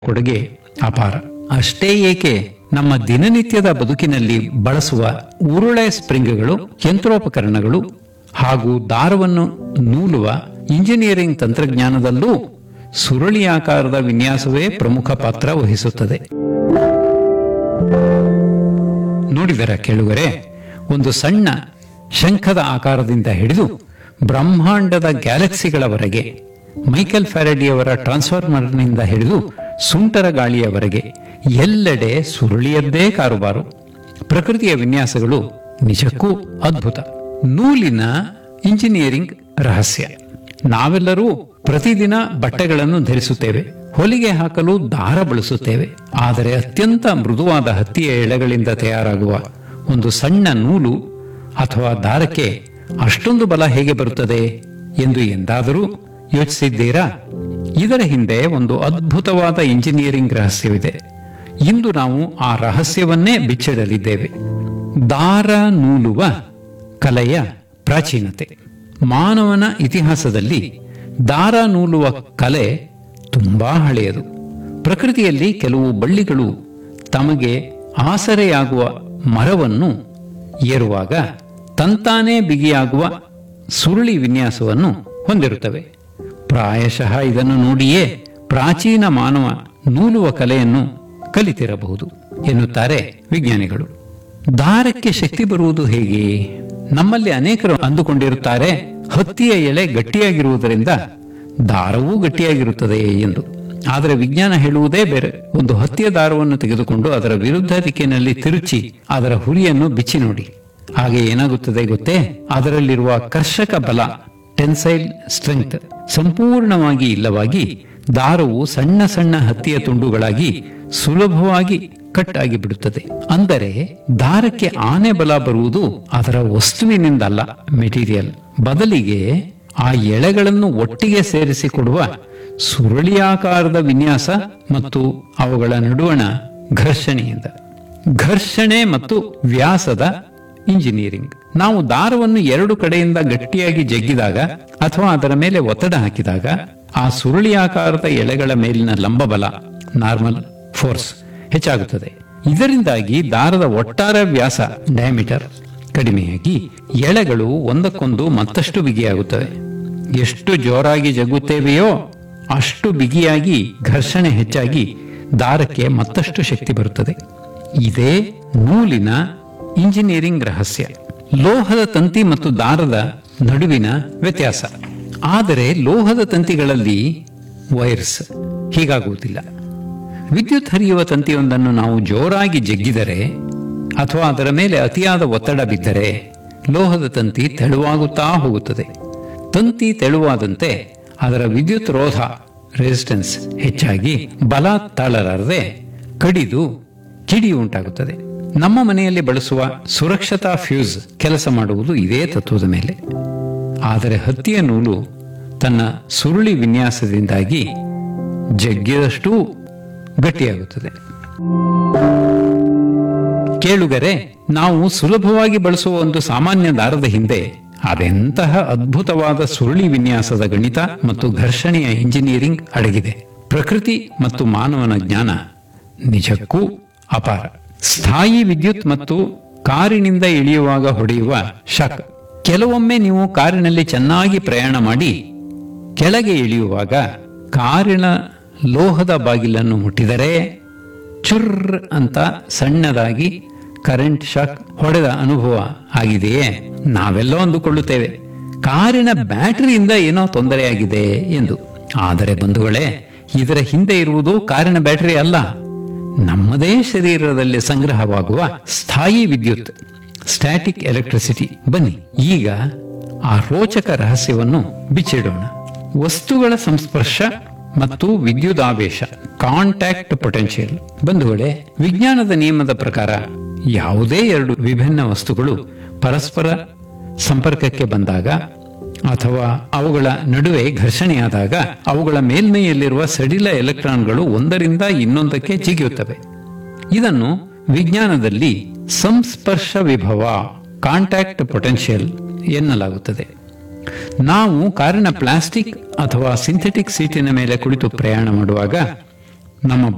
ಕೊಡುಗೆ ಅಪಾರ ಅಷ್ಟೇ ಏಕೆ ನಮ್ಮ ದಿನನಿತ್ಯದ ಬದುಕಿನಲ್ಲಿ ಬಳಸುವ ಉರುಳೆ ಸ್ಪ್ರಿಂಗ್ಗಳು ಯಂತ್ರೋಪಕರಣಗಳು ಹಾಗೂ ದಾರವನ್ನು ನೂಲುವ ಇಂಜಿನಿಯರಿಂಗ್ ತಂತ್ರಜ್ಞಾನದಲ್ಲೂ ಸುರುಳಿಯಾಕಾರದ ವಿನ್ಯಾಸವೇ ಪ್ರಮುಖ ಪಾತ್ರ ವಹಿಸುತ್ತದೆ ನೋಡಿದರ ಕೇಳುಗರೆ ಒಂದು ಸಣ್ಣ ಶಂಖದ ಆಕಾರದಿಂದ ಹಿಡಿದು ಬ್ರಹ್ಮಾಂಡದ ಗ್ಯಾಲಕ್ಸಿಗಳವರೆಗೆ ಮೈಕೆಲ್ ಫ್ಯಾರಡಿಯವರ ಟ್ರಾನ್ಸ್ಫಾರ್ಮರ್ನಿಂದ ಹಿಡಿದು ಸುಂಟರ ಗಾಳಿಯವರೆಗೆ ಎಲ್ಲೆಡೆ ಸುರುಳಿಯದ್ದೇ ಕಾರುಬಾರು ಪ್ರಕೃತಿಯ ವಿನ್ಯಾಸಗಳು ನಿಜಕ್ಕೂ ಅದ್ಭುತ ನೂಲಿನ ಇಂಜಿನಿಯರಿಂಗ್ ರಹಸ್ಯ ನಾವೆಲ್ಲರೂ ಪ್ರತಿದಿನ ಬಟ್ಟೆಗಳನ್ನು ಧರಿಸುತ್ತೇವೆ ಹೊಲಿಗೆ ಹಾಕಲು ದಾರ ಬಳಸುತ್ತೇವೆ ಆದರೆ ಅತ್ಯಂತ ಮೃದುವಾದ ಹತ್ತಿಯ ಎಳೆಗಳಿಂದ ತಯಾರಾಗುವ ಒಂದು ಸಣ್ಣ ನೂಲು ಅಥವಾ ದಾರಕ್ಕೆ ಅಷ್ಟೊಂದು ಬಲ ಹೇಗೆ ಬರುತ್ತದೆ ಎಂದು ಎಂದಾದರೂ ಯೋಚಿಸಿದ್ದೀರಾ ಇದರ ಹಿಂದೆ ಒಂದು ಅದ್ಭುತವಾದ ಇಂಜಿನಿಯರಿಂಗ್ ರಹಸ್ಯವಿದೆ ಇಂದು ನಾವು ಆ ರಹಸ್ಯವನ್ನೇ ಬಿಚ್ಚಿಡಲಿದ್ದೇವೆ ದಾರ ನೂಲುವ ಕಲೆಯ ಪ್ರಾಚೀನತೆ ಮಾನವನ ಇತಿಹಾಸದಲ್ಲಿ ದಾರ ನೂಲುವ ಕಲೆ ತುಂಬಾ ಹಳೆಯದು ಪ್ರಕೃತಿಯಲ್ಲಿ ಕೆಲವು ಬಳ್ಳಿಗಳು ತಮಗೆ ಆಸರೆಯಾಗುವ ಮರವನ್ನು ಏರುವಾಗ ತಂತಾನೇ ಬಿಗಿಯಾಗುವ ಸುರುಳಿ ವಿನ್ಯಾಸವನ್ನು ಹೊಂದಿರುತ್ತವೆ ಪ್ರಾಯಶಃ ಇದನ್ನು ನೋಡಿಯೇ ಪ್ರಾಚೀನ ಮಾನವ ನೂಲುವ ಕಲೆಯನ್ನು ಕಲಿತಿರಬಹುದು ಎನ್ನುತ್ತಾರೆ ವಿಜ್ಞಾನಿಗಳು ದಾರಕ್ಕೆ ಶಕ್ತಿ ಬರುವುದು ಹೇಗೆ ನಮ್ಮಲ್ಲಿ ಅನೇಕರು ಅಂದುಕೊಂಡಿರುತ್ತಾರೆ ಹತ್ತಿಯ ಎಳೆ ಗಟ್ಟಿಯಾಗಿರುವುದರಿಂದ ದಾರವೂ ಗಟ್ಟಿಯಾಗಿರುತ್ತದೆ ಎಂದು ಆದರೆ ವಿಜ್ಞಾನ ಹೇಳುವುದೇ ಬೇರೆ ಒಂದು ಹತ್ತಿಯ ದಾರವನ್ನು ತೆಗೆದುಕೊಂಡು ಅದರ ವಿರುದ್ಧ ದಿಕ್ಕಿನಲ್ಲಿ ತಿರುಚಿ ಅದರ ಹುರಿಯನ್ನು ಬಿಚ್ಚಿ ನೋಡಿ ಹಾಗೆ ಏನಾಗುತ್ತದೆ ಗೊತ್ತೇ ಅದರಲ್ಲಿರುವ ಕರ್ಷಕ ಬಲ ಟೆನ್ಸೈಲ್ ಸ್ಟ್ರೆಂತ್ ಸಂಪೂರ್ಣವಾಗಿ ಇಲ್ಲವಾಗಿ ದಾರವು ಸಣ್ಣ ಸಣ್ಣ ಹತ್ತಿಯ ತುಂಡುಗಳಾಗಿ ಸುಲಭವಾಗಿ ಕಟ್ ಆಗಿ ಬಿಡುತ್ತದೆ ಅಂದರೆ ದಾರಕ್ಕೆ ಆನೆ ಬಲ ಬರುವುದು ಅದರ ವಸ್ತುವಿನಿಂದಲ್ಲ ಮೆಟೀರಿಯಲ್ ಬದಲಿಗೆ ಆ ಎಳೆಗಳನ್ನು ಒಟ್ಟಿಗೆ ಸೇರಿಸಿಕೊಡುವ ಸುರುಳಿಯಾಕಾರದ ವಿನ್ಯಾಸ ಮತ್ತು ಅವುಗಳ ನಡುವಣ ಘರ್ಷಣೆಯಿಂದ ಘರ್ಷಣೆ ಮತ್ತು ವ್ಯಾಸದ ಇಂಜಿನಿಯರಿಂಗ್ ನಾವು ದಾರವನ್ನು ಎರಡು ಕಡೆಯಿಂದ ಗಟ್ಟಿಯಾಗಿ ಜಗ್ಗಿದಾಗ ಅಥವಾ ಅದರ ಮೇಲೆ ಒತ್ತಡ ಹಾಕಿದಾಗ ಆ ಸುರುಳಿಯಾಕಾರದ ಎಳೆಗಳ ಮೇಲಿನ ಲಂಬಬಲ ನಾರ್ಮಲ್ ಫೋರ್ಸ್ ಹೆಚ್ಚಾಗುತ್ತದೆ ಇದರಿಂದಾಗಿ ದಾರದ ಒಟ್ಟಾರೆ ವ್ಯಾಸ ಡಯಾಮೀಟರ್ ಕಡಿಮೆಯಾಗಿ ಎಳೆಗಳು ಒಂದಕ್ಕೊಂದು ಮತ್ತಷ್ಟು ಬಿಗಿಯಾಗುತ್ತವೆ ಎಷ್ಟು ಜೋರಾಗಿ ಜಗ್ಗುತ್ತೇವೆಯೋ ಅಷ್ಟು ಬಿಗಿಯಾಗಿ ಘರ್ಷಣೆ ಹೆಚ್ಚಾಗಿ ದಾರಕ್ಕೆ ಮತ್ತಷ್ಟು ಶಕ್ತಿ ಬರುತ್ತದೆ ಇದೇ ನೂಲಿನ ಇಂಜಿನಿಯರಿಂಗ್ ರಹಸ್ಯ ಲೋಹದ ತಂತಿ ಮತ್ತು ದಾರದ ನಡುವಿನ ವ್ಯತ್ಯಾಸ ಆದರೆ ಲೋಹದ ತಂತಿಗಳಲ್ಲಿ ವೈರ್ಸ್ ಹೀಗಾಗುವುದಿಲ್ಲ ವಿದ್ಯುತ್ ಹರಿಯುವ ತಂತಿಯೊಂದನ್ನು ನಾವು ಜೋರಾಗಿ ಜಗ್ಗಿದರೆ ಅಥವಾ ಅದರ ಮೇಲೆ ಅತಿಯಾದ ಒತ್ತಡ ಬಿದ್ದರೆ ಲೋಹದ ತಂತಿ ತೆಳುವಾಗುತ್ತಾ ಹೋಗುತ್ತದೆ ತಂತಿ ತೆಳುವಾದಂತೆ ಅದರ ವಿದ್ಯುತ್ ರೋಧ ರೆಸಿಸ್ಟೆನ್ಸ್ ಹೆಚ್ಚಾಗಿ ಬಲ ತಾಳಲಾರದೆ ಕಡಿದು ಕಿಡಿ ಉಂಟಾಗುತ್ತದೆ ನಮ್ಮ ಮನೆಯಲ್ಲಿ ಬಳಸುವ ಸುರಕ್ಷತಾ ಫ್ಯೂಸ್ ಕೆಲಸ ಮಾಡುವುದು ಇದೇ ತತ್ವದ ಮೇಲೆ ಆದರೆ ಹತ್ತಿಯ ನೂಲು ತನ್ನ ಸುರುಳಿ ವಿನ್ಯಾಸದಿಂದಾಗಿ ಜಗ್ಗಿದಷ್ಟೂ ಗಟ್ಟಿಯಾಗುತ್ತದೆ ಕೇಳುಗರೆ ನಾವು ಸುಲಭವಾಗಿ ಬಳಸುವ ಒಂದು ಸಾಮಾನ್ಯ ದಾರದ ಹಿಂದೆ ಅದೆಂತಹ ಅದ್ಭುತವಾದ ಸುರುಳಿ ವಿನ್ಯಾಸದ ಗಣಿತ ಮತ್ತು ಘರ್ಷಣೆಯ ಇಂಜಿನಿಯರಿಂಗ್ ಅಡಗಿದೆ ಪ್ರಕೃತಿ ಮತ್ತು ಮಾನವನ ಜ್ಞಾನ ನಿಜಕ್ಕೂ ಅಪಾರ ಸ್ಥಾಯಿ ವಿದ್ಯುತ್ ಮತ್ತು ಕಾರಿನಿಂದ ಇಳಿಯುವಾಗ ಹೊಡೆಯುವ ಶಾಕ್ ಕೆಲವೊಮ್ಮೆ ನೀವು ಕಾರಿನಲ್ಲಿ ಚೆನ್ನಾಗಿ ಪ್ರಯಾಣ ಮಾಡಿ ಕೆಳಗೆ ಇಳಿಯುವಾಗ ಕಾರಿನ ಲೋಹದ ಬಾಗಿಲನ್ನು ಮುಟ್ಟಿದರೆ ಚುರ್ ಅಂತ ಸಣ್ಣದಾಗಿ ಕರೆಂಟ್ ಶಾಕ್ ಹೊಡೆದ ಅನುಭವ ಆಗಿದೆಯೇ ನಾವೆಲ್ಲ ಅಂದುಕೊಳ್ಳುತ್ತೇವೆ ಕಾರಿನ ಬ್ಯಾಟರಿಯಿಂದ ಏನೋ ತೊಂದರೆಯಾಗಿದೆ ಎಂದು ಆದರೆ ಬಂಧುಗಳೇ ಇದರ ಹಿಂದೆ ಇರುವುದು ಕಾರಿನ ಬ್ಯಾಟರಿ ಅಲ್ಲ ನಮ್ಮದೇ ಶರೀರದಲ್ಲಿ ಸಂಗ್ರಹವಾಗುವ ಸ್ಥಾಯಿ ವಿದ್ಯುತ್ ಸ್ಟ್ಯಾಟಿಕ್ ಎಲೆಕ್ಟ್ರಿಸಿಟಿ ಬನ್ನಿ ಈಗ ಆ ರೋಚಕ ರಹಸ್ಯವನ್ನು ಬಿಚ್ಚಿಡೋಣ ವಸ್ತುಗಳ ಸಂಸ್ಪರ್ಶ ಮತ್ತು ವಿದ್ಯುದಾವೇಶ ಕಾಂಟ್ಯಾಕ್ಟ್ ಪೊಟೆನ್ಷಿಯಲ್ ಬಂಧುಗಳೇ ವಿಜ್ಞಾನದ ನಿಯಮದ ಪ್ರಕಾರ ಯಾವುದೇ ಎರಡು ವಿಭಿನ್ನ ವಸ್ತುಗಳು ಪರಸ್ಪರ ಸಂಪರ್ಕಕ್ಕೆ ಬಂದಾಗ ಅಥವಾ ಅವುಗಳ ನಡುವೆ ಘರ್ಷಣೆಯಾದಾಗ ಅವುಗಳ ಮೇಲ್ಮೈಯಲ್ಲಿರುವ ಸಡಿಲ ಎಲೆಕ್ಟ್ರಾನ್ಗಳು ಒಂದರಿಂದ ಇನ್ನೊಂದಕ್ಕೆ ಜಿಗಿಯುತ್ತವೆ ಇದನ್ನು ವಿಜ್ಞಾನದಲ್ಲಿ ಸಂಸ್ಪರ್ಶ ವಿಭವ ಕಾಂಟ್ಯಾಕ್ಟ್ ಪೊಟೆನ್ಷಿಯಲ್ ಎನ್ನಲಾಗುತ್ತದೆ ನಾವು ಕಾರಿನ ಪ್ಲಾಸ್ಟಿಕ್ ಅಥವಾ ಸಿಂಥೆಟಿಕ್ ಸೀಟಿನ ಮೇಲೆ ಕುಳಿತು ಪ್ರಯಾಣ ಮಾಡುವಾಗ ನಮ್ಮ